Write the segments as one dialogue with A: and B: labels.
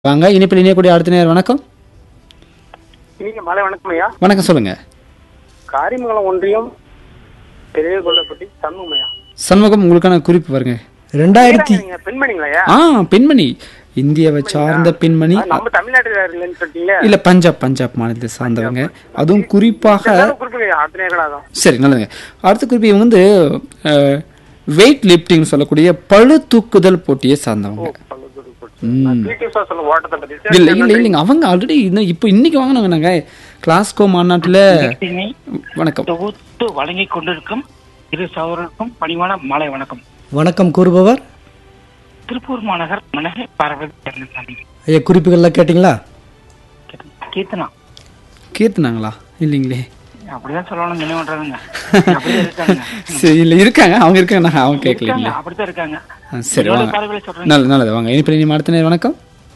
A: வாங்க இனிப்பில் இணையக்கூடிய அடுத்த நேரம் வணக்கம்
B: இனிய மாலை வணக்கம் ஐயா
A: வணக்கம் சொல்லுங்க
B: காரிமங்கலம் ஒன்றியம் பெரிய கொல்லப்பட்டி சண்முகமையா
A: சண்முகம் உங்களுக்கான குறிப்பு பாருங்க
C: ரெண்டாயிரத்தி
B: நீங்க பெண்மணிங்களா ஐயா
A: ஆ பெண்மணி இந்தியாவை சார்ந்த பெண்மணி
B: ஆ, நம்ம தமிழ்நாட்டில் இல்லைன்னு சொல்லிட்டீங்களே
A: இல்ல பஞ்சாப் பஞ்சாப் மாநிலத்தை சார்ந்தவங்க அதுவும் குறிப்பாக
B: குறிப்பிடுங்க அடுத்த நேரம்
A: சரி நல்லதுங்க அடுத்த குறிப்பு இவங்க வந்து வெயிட் லிஃப்டிங் சொல்லக்கூடிய பளு தூக்குதல் போட்டியை சார்ந்தவங்க
B: சொல்லுங்க ஓட்டத்தை பத்தி
A: இல்ல இல்ல இல்லைங்க அவங்க ஆல்ரெடி இன்னும் இப்போ இன்னைக்கு வாங்கினாங்க நாங்க கிளாஸ்கோ மாநாட்டுல
D: நிகழ்ச்சியினை
A: வணக்கம்
D: தொகுத்து வழங்கிக் கொண்டிருக்கும் இரு சகோதரருக்கும் பணிவான மாலை வணக்கம்
C: வணக்கம் கூறுபவர்
D: திருப்பூர் மாநகர் மனகை பார்வதி கருணாசாமி
C: ஐயா குறிப்புகள்லாம் கேட்டிங்களா
D: கீர்த்தனா
A: கீர்த்தனாங்களா இல்லைங்களே
D: அப்படிதான் சொல்லணும் என்ன பண்றாங்க அப்படிதான் இருக்காங்க
A: சரி இல்ல இருக்காங்க அவங்க இருக்காங்க நான் அவங்க
D: இருக்காங்க
A: கேட்கல
D: அப்படித்தான் இருக்காங்க
A: சரி
D: எவ்வளவு
A: வாங்க
D: பார்வையில சொல்றேன்
A: நல்லது நல்லது வாங்க இனிப்பில் இனி அடுத்த நேரம் வணக்கம்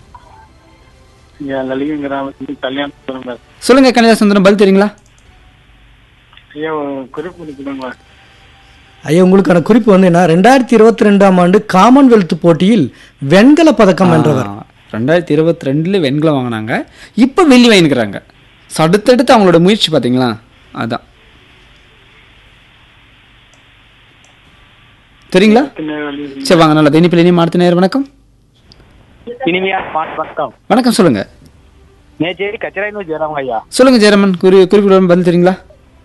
B: லலிதம் கிராமத்துக்கு கல்யாணம்
A: சொல்லுங்க கனிதா சுந்தரம் பதில் தெரியுங்களா
B: ஐயா குறிப்பு கொடுக்குறாங்க
C: ஐயா உங்களுக்கான குறிப்பு வந்து என்ன ரெண்டாயிரத்தி இருபத்தி ரெண்டாம் ஆண்டு காமன்வெல்த் போட்டியில் வெண்கல பதக்கம் வென்றவர்
A: ஆ, ரெண்டாயிரத்தி இருபத்தி ரெண்டுல வெண்கலம் வாங்கினாங்க இப்போ வெள்ளி வாங்கிக்கிறாங்க So, அடுத்தடுத்து அவங்களோட முயற்சி பாத்தீங்களா அதான் தெரியுங்களா சரி வாங்க நல்லது இனிப்பில் இனி அடுத்த நேரம் வணக்கம்
B: இனிமையா வணக்கம்
A: வணக்கம் சொல்லுங்க
B: நேச்சேரி கச்சராயின்னு ஜெயராம ஐயா
A: சொல்லுங்க ஜெயரமன் குறி குறிப்பிட பதில் தெரியுங்களா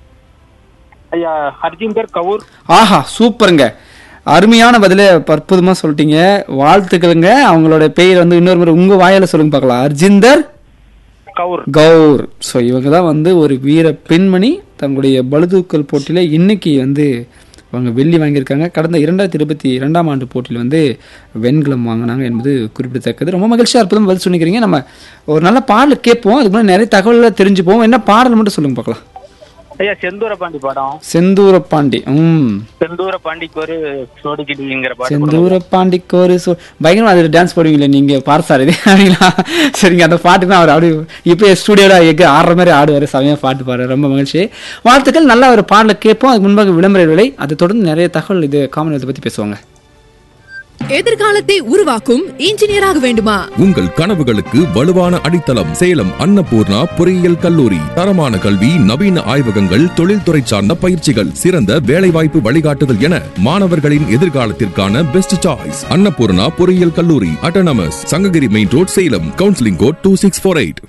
B: ஐயா ஹர்ஜிந்தர் கவுர்
A: ஆஹா சூப்பருங்க அருமையான பதில அற்புதமா சொல்லிட்டீங்க வாழ்த்துக்களுங்க அவங்களோட பெயர் வந்து இன்னொரு முறை உங்க வாயால சொல்லுங்க பார்க்கலாம் அர்ஜிந்தர்
B: கவுர்
A: கௌர் ஸோ இவங்க தான் வந்து ஒரு வீர பெண்மணி தங்களுடைய பளுதூக்கல் போட்டியில் இன்னைக்கு வந்து அவங்க வெள்ளி வாங்கியிருக்காங்க கடந்த இரண்டாயிரத்தி இருபத்தி இரண்டாம் ஆண்டு போட்டியில் வந்து வெண்கலம் வாங்கினாங்க என்பது குறிப்பிடத்தக்கது ரொம்ப மகிழ்ச்சியாக அற்புதம் பதில் சொன்னிக்கிறீங்க நம்ம ஒரு நல்ல பாடல் கேட்போம் அதுக்கு முன்னாடி நிறைய தகவல்களை தெரிஞ்சுப்போம் என்ன பாடல் மட்டும் சொல்லுங்க பார்க்கலாம்
B: ஐயா செந்தூர பாண்டி படம்
A: செந்தூர பாண்டி ம்
B: செந்தூர பாண்டிக்கு ஒரு சோடிக்கிட்டுங்கிற பாட்டு
A: செந்தூர பாண்டிக்கு ஒரு சொ பயங்கரமா அதில் டான்ஸ் போடுவீங்களே நீங்க பார்த்தார் இது அப்படிங்களா சரிங்க அந்த பாட்டுக்கு தான் அவர் அப்படி இப்போ ஸ்டூடியோல எங்க ஆடுற மாதிரி ஆடுவார் செமையா பாட்டு பாடுறாரு ரொம்ப மகிழ்ச்சி வாழ்த்துக்கள் நல்ல ஒரு பாடலை கேட்போம் அதுக்கு முன்பாக விளம்பர விலை அதை தொடர்ந்து நிறைய தகவல் இது காமன்வெல்த் பத்தி பேசுவாங்க
E: எதிர்காலத்தை உருவாக்கும் இன்ஜினியராக வேண்டுமா
F: உங்கள் கனவுகளுக்கு வலுவான அடித்தளம் சேலம் அன்னபூர்ணா பொறியியல் கல்லூரி தரமான கல்வி நவீன ஆய்வகங்கள் தொழில்துறை சார்ந்த பயிற்சிகள் சிறந்த வேலைவாய்ப்பு வழிகாட்டுதல் என மாணவர்களின் எதிர்காலத்திற்கான பெஸ்ட் சாய்ஸ் அன்னபூர்ணா பொறியியல் கல்லூரி autonomous Sankagiri main road Salem counselling code two six four eight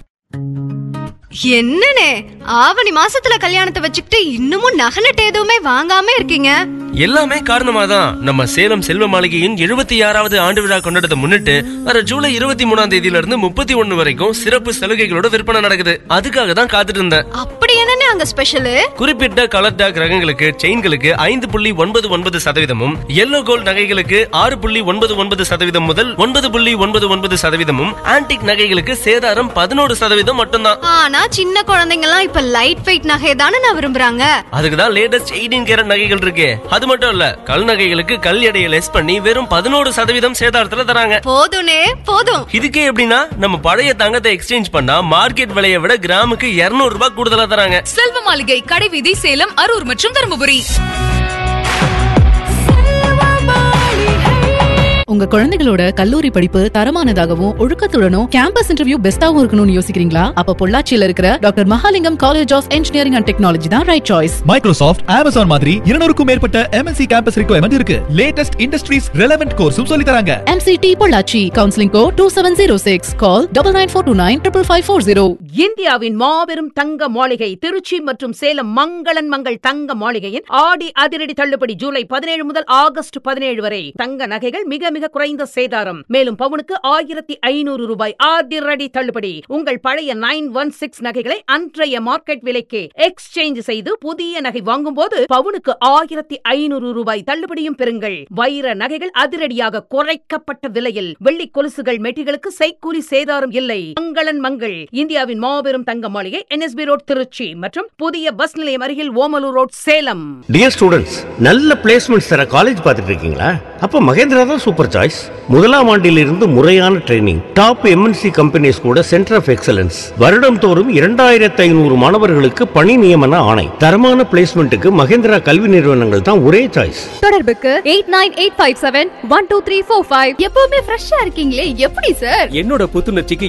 G: என்னனே ஆவணி மாசத்துல கல்யாணத்தை வச்சுக்கிட்டு இன்னமும் நகை நட்டு எதுவுமே வாங்காம இருக்கீங்க
H: எல்லாமே காரணமா தான் நம்ம சேலம் செல்வ மாளிகையின் எழுபத்தி ஆறாவது ஆண்டு விழா கொண்டாடத்தை முன்னிட்டு வர ஜூலை இருபத்தி மூணாம் தேதியில இருந்து முப்பத்தி ஒண்ணு வரைக்கும் சிறப்பு சலுகைகளோட விற்பனை நடக்குது அதுக்காக தான் காத்துட்டு இருந்தேன்
G: அப்படி என்னனே அங்க ஸ்பெஷலு
H: குறிப்பிட்ட கலர் டாக் ரகங்களுக்கு செயின்களுக்கு ஐந்து புள்ளி ஒன்பது ஒன்பது சதவீதமும் எல்லோ கோல்ட் நகைகளுக்கு ஆறு புள்ளி ஒன்பது ஒன்பது சதவீதம் முதல் ஒன்பது புள்ளி ஒன்பது ஒன்பது சதவீதமும் ஆன்டிக் நகைகளுக்கு சேதாரம் பதினோரு சதவீதம் மட்டும்தான்
G: ஆனா சின்ன குழந்தைங்க எல்லாம் இப்ப லைட் வெயிட் நகை தானே நான் விரும்புறாங்க
H: அதுக்கு தான் லேட்டஸ்ட் எயிட்டீன் கேரட் நகைகள் இருக்கு அது மட்டும் இல்ல கல் நகைகளுக்கு கல் எடையை லெஸ் பண்ணி வெறும் பதினோரு சதவீதம் சேதாரத்துல தராங்க
G: போதும்னே போதும்
H: இதுக்கே எப்படின்னா நம்ம பழைய தங்கத்தை எக்ஸ்சேஞ்ச் பண்ணா மார்க்கெட் விலையை விட கிராமுக்கு 200 ரூபாய் கூடுதலா தராங்க
E: செல்வ மாளிகை கடைவீதி சேலம் அரூர் மற்றும் தருமபுரி உங்க குழந்தைகளோட கல்லூரி படிப்பு தரமானதாகவும் ஒழுக்கத்துடனும் கேம்பஸ் இன்டர்வியூ பெஸ்டாவும் இருக்கணும்னு யோசிக்கிறீங்களா அப்ப பொள்ளாச்சியில இருக்கிற doctor Mahalingam college of engineering and technology தான் ரைட் சாய்ஸ்
I: மைக்ரோசாஃப்ட் அமேசான் மாதிரி இருநூறுக்கும் மேற்பட்ட எம்என்சி கேம்பஸ் ரிக்வயர்மெண்ட் இருக்கு லேட்டஸ்ட் இண்டஸ்ட்ரீஸ் ரெலவென்ட் கோர்ஸும் சொல்லி தராங்க
E: MCT Pollachi counselling code two seven zero six call double nine four two nine triple five four zero
J: இந்தியாவின் மாபெரும் தங்க மாளிகை திருச்சி மற்றும் சேலம் மங்களன் மங்கள் தங்க மாளிகையின் ஆடி அதிரடி தள்ளுபடி ஜூலை பதினேழு முதல் ஆகஸ்ட் பதினேழு வரை தங்க நகைகள் மிக மிக குறைந்த சேதாரம் மேலும் பவுனுக்கு ஆயிரத்தி ஐநூறு ரூபாய் அதிரடி தள்ளுபடி உங்கள் பழைய நைன் ஒன் சிக்ஸ் நகைகளை அன்றைய மார்க்கெட் விலைக்கு எக்ஸ்சேஞ்ச் செய்து புதிய நகை வாங்கும் போது பவுனுக்கு ஆயிரத்தி ஐநூறு ரூபாய் தள்ளுபடியும் பெறுங்கள் வைர நகைகள் அதிரடியாக குறைக்கப்பட்ட விலையில் வெள்ளி கொலுசுகள் மெட்டிகளுக்கு செய்கூலி சேதாரம் இல்லை மங்களன் மங்கள் இந்தியாவின் மாபெரும் தங்க மாளிகை என்எஸ்பி ரோட் திருச்சி மற்றும் புதிய பஸ் நிலையம் அருகில் Omalur road Salem
K: dear students நல்ல பிளேஸ்மெண்ட்ஸ் தர காலேஜ் பார்த்துட்டு இருக்கீங்களா அப்ப மகேந்திரா தான் சூப்பர் சாய்ஸ் முதலாம் ஆண்டிலிருந்து முறையான ட்ரைனிங் டாப் எம்என்சி கம்பெனிஸ் கூட சென்டர் ஆஃப் எக்ஸலன்ஸ் வருடம் தோறும் இரண்டாயிரத்தி ஐநூறு மாணவர்களுக்கு பணி நியமன ஆணை தரமான பிளேஸ்மெண்ட்டுக்கு மகேந்திரா கல்வி நிறுவனங்கள் தான் ஒரே சாய்ஸ்
G: தொடர்புக்கு eight nine eight five seven one two three four five எப்பவுமே ஃப்ரெஷ்ஷா இருக்கீங்களே எப்படி சார்
L: என்னோட புத்துணர்ச்சிக்கு